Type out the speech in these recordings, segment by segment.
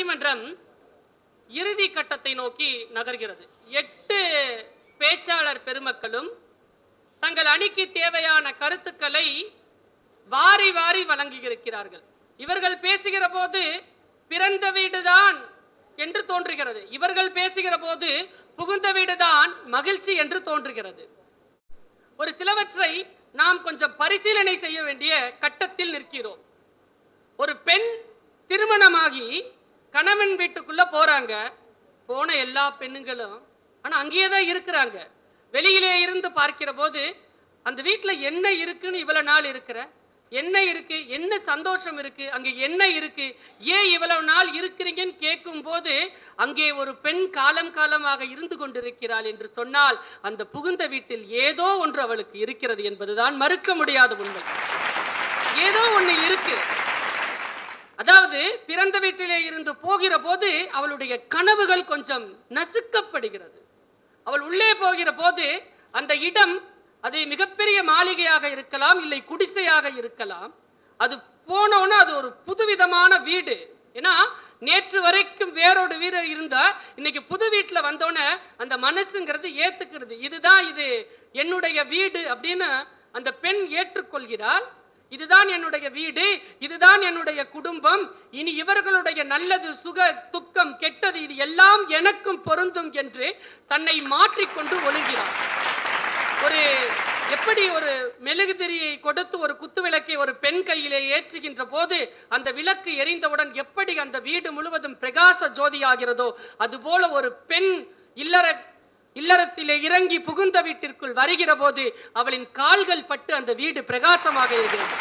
பட்டிமன்றம் இறுதி கட்டத்தை நோக்கி நகர்கிறது எட்டு பேச்சாளர் பெருமக்களும் தங்கள் அணிக்கு தேவையான கருத்துக்களை வாரி வாரி வழங்கியிருக்கிறார்கள் இவர்கள் பேசுகிற போது பிறந்த வீடுதான் என்று தோன்றுகிறது இவர்கள் பேசுகிற போது புகுந்த வீடுதான் மகிழ்ச்சி என்று தோன்றுகிறது ஒரு சிலவற்றை நாம் கொஞ்சம் பரிசீலனை செய்ய வேண்டிய கட்டத்தில் நிற்கிறோம் ஒரு பெண் திருமணமாகி கணவன் வீட்டுக்குள்ள போறாங்க போன எல்லா பெண்ணுங்களும் ஆனா அங்கேயே தான் இருக்கிறாங்க வெளியிலே இருந்து பார்க்கிற போது அந்த வீட்டுல என்ன இருக்குன்னு இவ்வளவு நாள் இருக்கிற என்ன இருக்கு என்ன சந்தோஷம் இருக்கு அங்க என்ன இருக்கு ஏன் இவ்வளவு நாள் இருக்கிறீங்கன்னு கேட்கும் போது அங்கே ஒரு பெண் காலம் காலமாக இருந்து கொண்டிருக்கிறாள் என்று சொன்னால் அந்த புகுந்த வீட்டில் ஏதோ ஒன்று அவளுக்கு இருக்கிறது என்பதுதான் மறுக்க முடியாத உண்மை ஏதோ ஒண்ணு இருக்கு அதாவது பிறந்த வீட்டிலே இருந்து போகிற போது அவளுடைய கனவுகள் கொஞ்சம் நசுக்கப்படுகிறது அவள் உள்ளே போகிற போது அந்த இடம் அது மிகப்பெரிய மாளிகையாக இருக்கலாம் இல்லை குடிசையாக இருக்கலாம் அது போனோன்னு அது ஒரு புதுவிதமான வீடு ஏன்னா நேற்று வரைக்கும் வேறொரு வீரர் இருந்தா இன்னைக்கு புது வீட்டுல வந்தோடனே அந்த மனசுங்கிறது ஏத்துக்கிறது இதுதான் இது என்னுடைய வீடு அப்படின்னு அந்த பெண் ஏற்றுக்கொள்கிறாள் இதுதான் என்னுடைய வீடு இதுதான் என்னுடைய குடும்பம் இனி இவர்களுடைய நல்லது சுக துக்கம் கெட்டது இது எல்லாம் எனக்கும் பொருந்தும் என்று தன்னை மாற்றிக்கொண்டு ஒழுகிறார் ஒரு எப்படி ஒரு மெழுகுதிரியை கொடுத்து ஒரு குத்து விளக்கை ஒரு பெண் கையிலே ஏற்றுகின்ற போது அந்த விளக்கு எரிந்தவுடன் எப்படி அந்த வீடு முழுவதும் பிரகாச ஜோதியாகிறதோ அதுபோல ஒரு பெண் இல்லற இல்லறத்திலே இறங்கி புகுந்த வீட்டிற்குள் வருகிற போது அவளின் கால்கள் பட்டு அந்த வீடு பிரகாசமாக இருக்கிறது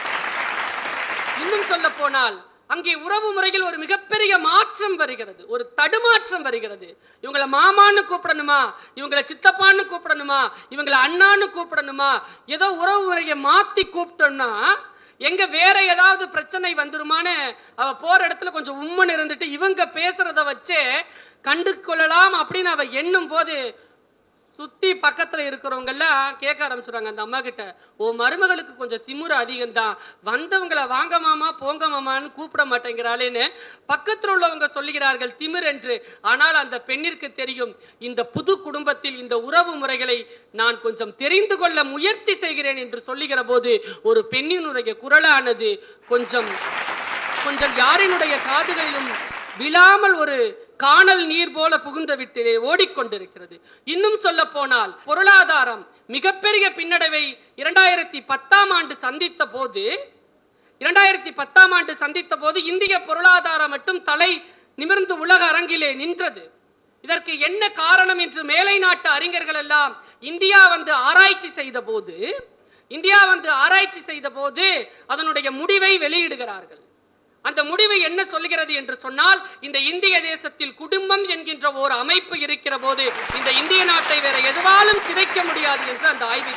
இன்னும் சொல்ல போனால் அங்கே உறவு முறையில் ஒரு மிகப்பெரிய மாற்றம் வருகிறது ஒரு தடுமாற்றம் வருகிறது இவங்களை மாமான்னு கூப்பிடணுமா இவங்களை சித்தப்பான்னு கூப்பிடணுமா இவங்களை அண்ணான்னு கூப்பிடணுமா ஏதோ உறவு முறையை மாத்தி கூப்பிட்டோம்னா எங்க வேற ஏதாவது பிரச்சனை வந்துருமான்னு அவ போற இடத்துல கொஞ்சம் உம்மன் இருந்துட்டு இவங்க பேசுறத வச்சே கண்டு கொள்ளலாம் அப்படின்னு அவ எண்ணும் போது சுத்தி பக்கத்துல இருக்கிறவங்க எல்லாம் கேட்க ஆரம்பிச்சுறாங்க அந்த அம்மா கிட்ட ஓ மருமகளுக்கு கொஞ்சம் திமிரு அதிகம்தான் வந்தவங்களை வாங்க மாமா போங்க மாமான்னு கூப்பிட மாட்டேங்கிறாளேன்னு பக்கத்துல உள்ளவங்க சொல்லுகிறார்கள் திமிர் என்று ஆனால் அந்த பெண்ணிற்கு தெரியும் இந்த புது குடும்பத்தில் இந்த உறவு முறைகளை நான் கொஞ்சம் தெரிந்து கொள்ள முயற்சி செய்கிறேன் என்று சொல்லுகிற போது ஒரு பெண்ணினுடைய குரலானது கொஞ்சம் கொஞ்சம் யாரினுடைய காதுகளிலும் விழாமல் ஒரு காணல் நீர் போல புகுந்த விட்டிலே ஓடிக்கொண்டிருக்கிறது இன்னும் சொல்ல போனால் பொருளாதாரம் மிகப்பெரிய பின்னடைவை இரண்டாயிரத்தி பத்தாம் ஆண்டு சந்தித்த போது இரண்டாயிரத்தி பத்தாம் ஆண்டு சந்தித்த போது இந்திய பொருளாதாரம் மட்டும் தலை நிமிர்ந்து உலக அரங்கிலே நின்றது இதற்கு என்ன காரணம் என்று மேலை நாட்டு அறிஞர்கள் எல்லாம் இந்தியா வந்து ஆராய்ச்சி செய்த போது இந்தியா வந்து ஆராய்ச்சி செய்த போது அதனுடைய முடிவை வெளியிடுகிறார்கள் அந்த முடிவு என்ன சொல்கிறது என்று சொன்னால் இந்த இந்திய தேசத்தில் குடும்பம் என்கின்ற ஒரு அமைப்பு இருக்கிற போது இந்த இந்திய நாட்டை வேற எதுவாலும் சிதைக்க முடியாது என்று அந்த ஆய்வு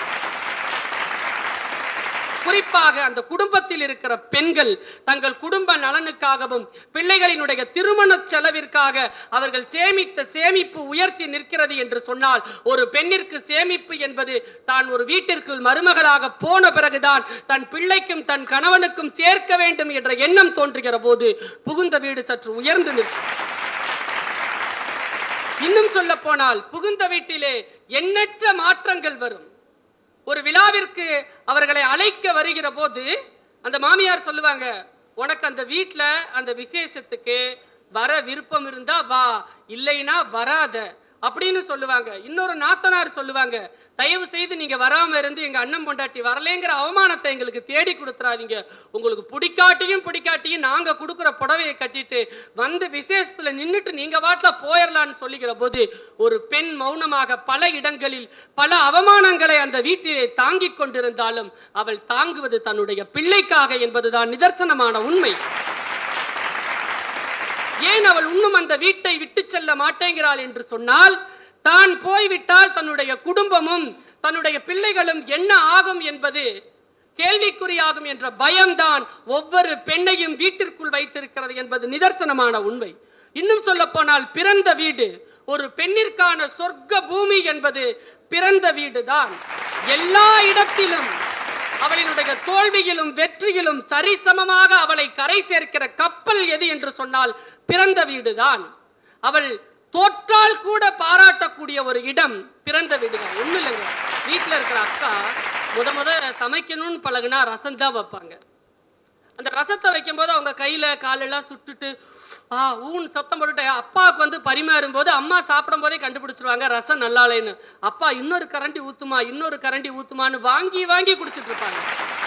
குறிப்பாக அந்த குடும்பத்தில் இருக்கிற பெண்கள் தங்கள் குடும்ப நலனுக்காகவும் பிள்ளைகளினுடைய திருமண செலவிற்காக அவர்கள் சேமித்த சேமிப்பு உயர்த்தி நிற்கிறது என்று சொன்னால் ஒரு பெண்ணிற்கு சேமிப்பு என்பது தான் ஒரு வீட்டிற்குள் மருமகளாக போன பிறகுதான் தன் பிள்ளைக்கும் தன் கணவனுக்கும் சேர்க்க வேண்டும் என்ற எண்ணம் தோன்றுகிற போது புகுந்த வீடு சற்று உயர்ந்து நிற்கும் இன்னும் சொல்ல போனால் புகுந்த வீட்டிலே எண்ணற்ற மாற்றங்கள் வரும் ஒரு விழாவிற்கு அவர்களை அழைக்க வருகிற போது அந்த மாமியார் சொல்லுவாங்க உனக்கு அந்த வீட்ல அந்த விசேஷத்துக்கு வர விருப்பம் இருந்தா வா இல்லைன்னா வராத அப்படின்னு சொல்லுவாங்க இன்னொரு நாத்தனார் சொல்லுவாங்க தயவு செய்து நீங்க வராம இருந்து எங்க அண்ணன் பொண்டாட்டி வரலேங்கிற அவமானத்தை எங்களுக்கு தேடி கொடுத்துறாதீங்க உங்களுக்கு பிடிக்காட்டியும் பிடிக்காட்டியும் நாங்க கொடுக்குற புடவையை கட்டிட்டு வந்து விசேஷத்துல நின்னுட்டு நீங்க வாட்டில போயிடலான்னு சொல்லுகிற போது ஒரு பெண் மௌனமாக பல இடங்களில் பல அவமானங்களை அந்த வீட்டிலே தாங்கிக் கொண்டிருந்தாலும் அவள் தாங்குவது தன்னுடைய பிள்ளைக்காக என்பதுதான் நிதர்சனமான உண்மை ஏன் அவள் இன்னும் அந்த வீட்டை விட்டு செல்ல மாட்டேங்கிறாள் என்று சொன்னால் தான் போய்விட்டால் தன்னுடைய குடும்பமும் தன்னுடைய பிள்ளைகளும் என்ன ஆகும் என்பது கேள்விக்குறியாகும் என்ற பயம்தான் ஒவ்வொரு பெண்ணையும் வீட்டிற்குள் வைத்திருக்கிறது என்பது நிதர்சனமான உண்மை இன்னும் சொல்ல போனால் பிறந்த வீடு ஒரு பெண்ணிற்கான சொர்க்க பூமி என்பது பிறந்த வீடுதான் எல்லா இடத்திலும் அவளினுடைய தோல்வியிலும் வெற்றியிலும் சரிசமமாக அவளை கரை சேர்க்கிற கப்பல் எது என்று சொன்னால் பிறந்த வீடுதான் அவள் தோற்றால் கூட பாராட்டக்கூடிய ஒரு இடம் பிறந்த வீடுதான் ஒண்ணும் இல்லைங்க வீட்டுல இருக்கிற அக்கா முத முத சமைக்கணும்னு பழகுனா ரசம் தான் வைப்பாங்க அந்த ரசத்தை வைக்கும்போது அவங்க கையில காலெல்லாம் சுட்டுட்டு ஆ ஊன் சத்தம் போட்டுட்டு அப்பாவுக்கு வந்து பரிமாறும் போது அம்மா சாப்பிடும் போதே கண்டுபிடிச்சிருவாங்க ரசம் நல்லாலேன்னு அப்பா இன்னொரு கரண்டி ஊத்துமா இன்னொரு கரண்டி ஊத்துமான்னு வாங்கி வாங்கி குடிச்சிட்டு இருப்பாங்க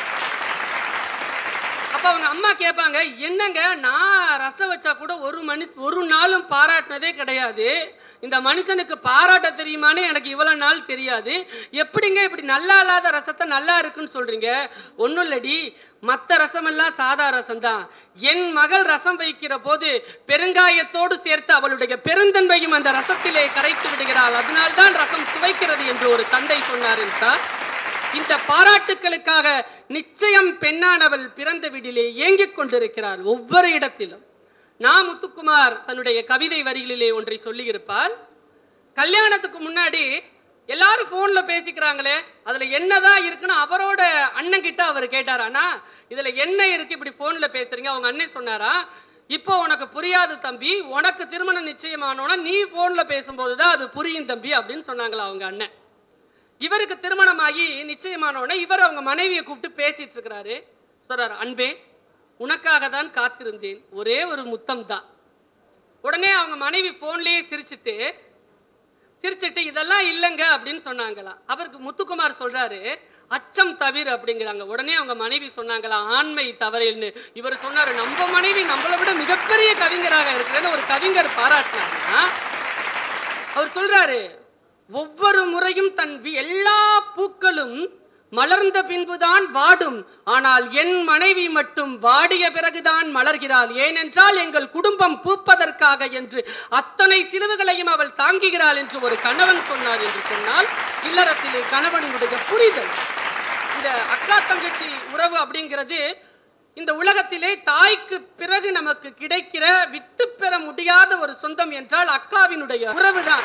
அப்ப அவங்க அம்மா கேட்பாங்க என்னங்க நான் ரசம் வச்சா கூட ஒரு மனுஷ ஒரு நாளும் பாராட்டினதே கிடையாது இந்த மனுஷனுக்கு பாராட்ட தெரியுமான்னு எனக்கு இவ்வளவு நாள் தெரியாது எப்படிங்க இப்படி நல்லா இல்லாத ரசத்தை நல்லா இருக்குன்னு சொல்றீங்க ஒன்றும் இல்லடி மற்ற ரசமெல்லாம் சாதா ரசம் தான் என் மகள் ரசம் வைக்கிற போது பெருங்காயத்தோடு சேர்த்து அவளுடைய பெருந்தன்மையும் அந்த ரசத்திலே கரைத்து விடுகிறாள் அதனால்தான் ரசம் சுவைக்கிறது என்று ஒரு தந்தை சொன்னார் என்றார் இந்த பாராட்டுக்களுக்காக நிச்சயம் பெண்ணானவள் பிறந்த வீட்டிலே ஏங்கிக் கொண்டிருக்கிறாள் ஒவ்வொரு இடத்திலும் நா முத்துக்குமார் தன்னுடைய கவிதை வரிகளிலே ஒன்றை சொல்லியிருப்பார் கல்யாணத்துக்கு முன்னாடி எல்லாரும் போன்ல பேசிக்கிறாங்களே அதுல என்னதான் இருக்குன்னு அவரோட அண்ணன் கிட்ட அவர் கேட்டார் அண்ணா இதுல என்ன இருக்கு இப்படி போன்ல பேசுறீங்க அவங்க அண்ணன் சொன்னாரா இப்போ உனக்கு புரியாது தம்பி உனக்கு திருமணம் நிச்சயமானோன்னா நீ போன்ல பேசும்போதுதான் அது புரியும் தம்பி அப்படின்னு சொன்னாங்களா அவங்க அண்ணன் இவருக்கு திருமணமாகி நிச்சயமான உடனே இவர் அவங்க மனைவியை கூப்பிட்டு பேசிட்டு இருக்கிறாரு சொல்றாரு அன்பே உனக்காக தான் காத்திருந்தேன் ஒரே ஒரு முத்தம் தான் உடனே அவங்க மனைவி போன்லயே சிரிச்சிட்டு சிரிச்சிட்டு இதெல்லாம் இல்லைங்க அப்படின்னு சொன்னாங்களா அவருக்கு முத்துக்குமார் சொல்றாரு அச்சம் தவிர அப்படிங்கிறாங்க உடனே அவங்க மனைவி சொன்னாங்களா ஆண்மை தவறில்னு இவர் சொன்னாரு நம்ம மனைவி நம்மளை விட மிகப்பெரிய கவிஞராக இருக்கிறேன்னு ஒரு கவிஞர் பாராட்டினாருன்னா அவர் சொல்றாரு ஒவ்வொரு முறையும் தன் வி- எல்லா பூக்களும் மலர்ந்த பின்புதான் வாடும் ஆனால் என் மனைவி மட்டும் வாடிய பிறகுதான் மலர்கிறாள் ஏனென்றால் எங்கள் குடும்பம் பூப்பதற்காக என்று அத்தனை சிலுவுகளையும் அவள் தாங்குகிறாள் என்று ஒரு கணவன் சொன்னார் என்று சொன்னால் இல்லறத்திலே கணவனுடைய புரிதல் இந்த அக்கா தங்கச்சி உறவு அப்படிங்கிறது இந்த உலகத்திலே தாய்க்கு பிறகு நமக்கு கிடைக்கிற விட்டு பெற முடியாத ஒரு சொந்தம் என்றால் அக்காவினுடைய உறவுதான்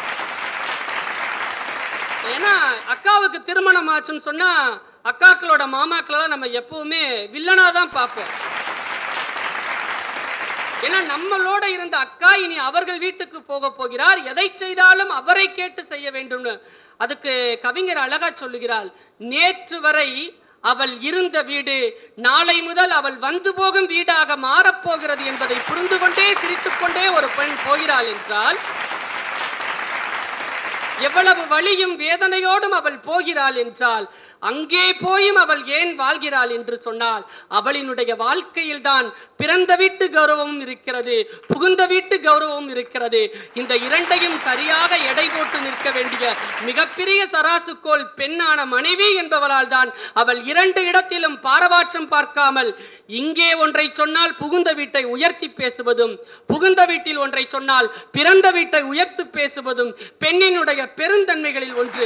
ஏன்னா அக்காவுக்கு திருமணம் ஆச்சுன்னு சொன்னா அக்காக்களோட மாமாக்களெல்லாம் நம்ம எப்பவுமே வில்லனா தான் பார்ப்போம் ஏன்னா நம்மளோட இருந்த அக்கா இனி அவர்கள் வீட்டுக்கு போக போகிறார் எதை செய்தாலும் அவரை கேட்டு செய்ய வேண்டும்னு அதுக்கு கவிஞர் அழகா சொல்லுகிறாள் நேற்று வரை அவள் இருந்த வீடு நாளை முதல் அவள் வந்து போகும் வீடாக மாறப்போகிறது என்பதை புரிந்து கொண்டே சிரித்துக் கொண்டே ஒரு பெண் போகிறாள் என்றால் எவ்வளவு வலியும் வேதனையோடும் அவள் போகிறாள் என்றால் அங்கே போயும் அவள் ஏன் வாழ்கிறாள் என்று சொன்னால் அவளினுடைய வாழ்க்கையில் தான் பிறந்த வீட்டு கௌரவமும் இருக்கிறது புகுந்த வீட்டு கௌரவமும் இருக்கிறது இந்த இரண்டையும் சரியாக எடை போட்டு நிற்க வேண்டிய மிகப்பெரிய தராசுக்கோள் பெண்ணான மனைவி என்பவளால் தான் அவள் இரண்டு இடத்திலும் பாரபாட்சம் பார்க்காமல் இங்கே ஒன்றை சொன்னால் புகுந்த வீட்டை உயர்த்தி பேசுவதும் புகுந்த வீட்டில் ஒன்றை சொன்னால் பிறந்த வீட்டை உயர்த்தி பேசுவதும் பெண்ணினுடைய பெருந்தன்மைகளில் ஒன்று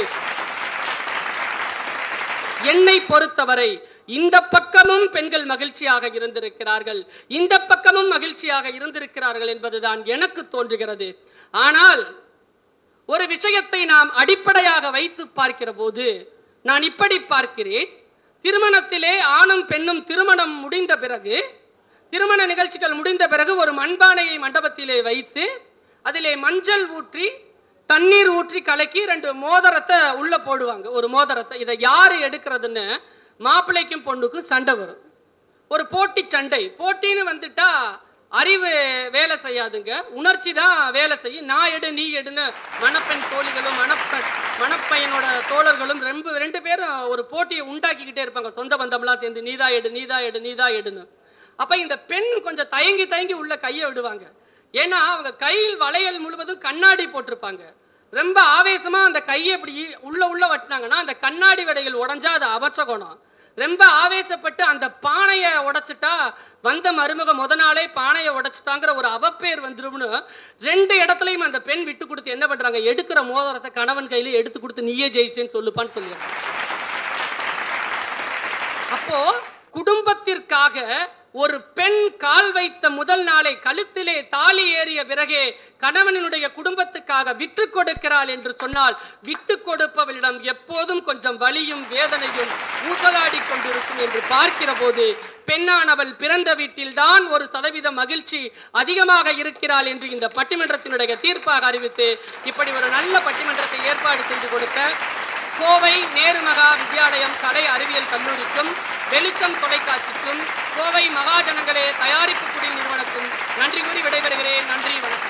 என்னை பொறுத்தவரை இந்த பக்கமும் பெண்கள் மகிழ்ச்சியாக இருந்திருக்கிறார்கள் இந்த பக்கமும் மகிழ்ச்சியாக இருந்திருக்கிறார்கள் என்பதுதான் எனக்கு தோன்றுகிறது ஆனால் ஒரு விஷயத்தை நாம் அடிப்படையாக வைத்து பார்க்கிற போது நான் இப்படி பார்க்கிறேன் திருமணத்திலே ஆணும் பெண்ணும் திருமணம் முடிந்த பிறகு திருமண நிகழ்ச்சிகள் முடிந்த பிறகு ஒரு மண்பானையை மண்டபத்திலே வைத்து அதிலே மஞ்சள் ஊற்றி தண்ணீர் ஊற்றி கலக்கி ரெண்டு மோதிரத்தை உள்ள போடுவாங்க ஒரு மோதிரத்தை இதை யாரு எடுக்கிறதுன்னு மாப்பிள்ளைக்கும் பொண்ணுக்கும் சண்டை வரும் ஒரு போட்டி சண்டை போட்டின்னு வந்துட்டா அறிவு வேலை செய்யாதுங்க உணர்ச்சி தான் வேலை செய்யும் நான் எடு நீ எடுன்னு மணப்பெண் தோழிகளும் மணப்பெண் மணப்பையனோட தோழர்களும் ரெண்டு ரெண்டு பேரும் ஒரு போட்டியை உண்டாக்கிக்கிட்டே இருப்பாங்க சொந்த பந்தம்லாம் சேர்ந்து நீதா எடு நீதா எடு நீதா எடுன்னு அப்ப இந்த பெண் கொஞ்சம் தயங்கி தயங்கி உள்ள கையை விடுவாங்க ஏன்னா அவங்க கையில் வளையல் முழுவதும் கண்ணாடி போட்டிருப்பாங்க ரொம்ப ஆவேசமா அந்த கையை இப்படி உள்ள உள்ள வட்டினாங்கன்னா அந்த கண்ணாடி வடைகள் உடைஞ்சா அது அபச்சகுணம் ரொம்ப ஆவேசப்பட்டு அந்த பானையை உடைச்சிட்டா வந்த மருமக முத நாளே பானையை உடைச்சிட்டாங்கிற ஒரு அவப்பேர் வந்துரும்னு ரெண்டு இடத்துலயும் அந்த பெண் விட்டு கொடுத்து என்ன பண்றாங்க எடுக்கிற மோதிரத்தை கணவன் கையில எடுத்து கொடுத்து நீயே ஜெயிச்சிட்டேன்னு சொல்லுப்பான்னு சொல்லிடுறாங்க அப்போ குடும்பத்திற்காக ஒரு பெண் கால் வைத்த முதல் நாளை கழுத்திலே தாலி ஏறிய பிறகே கணவனினுடைய குடும்பத்துக்காக விட்டு கொடுக்கிறாள் என்று சொன்னால் விட்டு கொடுப்பவளிடம் எப்போதும் கொஞ்சம் வலியும் வேதனையும் ஊசலாடி கொண்டிருக்கும் என்று பார்க்கிற போது பெண்ணானவள் பிறந்த வீட்டில்தான் ஒரு சதவீத மகிழ்ச்சி அதிகமாக இருக்கிறாள் என்று இந்த பட்டிமன்றத்தினுடைய தீர்ப்பாக அறிவித்து இப்படி ஒரு நல்ல பட்டிமன்றத்தை ஏற்பாடு செய்து கொடுத்த கோவை நேருமகா வித்யாலயம் கலை அறிவியல் கல்லூரிக்கும் வெளிச்சம் தொலைக்காட்சிக்கும் கோவை மகாஜனங்களே தயாரிப்பு குடி நிறுவனக்கும் நன்றி கூறி விடைபெறுகிறேன் நன்றி வணக்கம்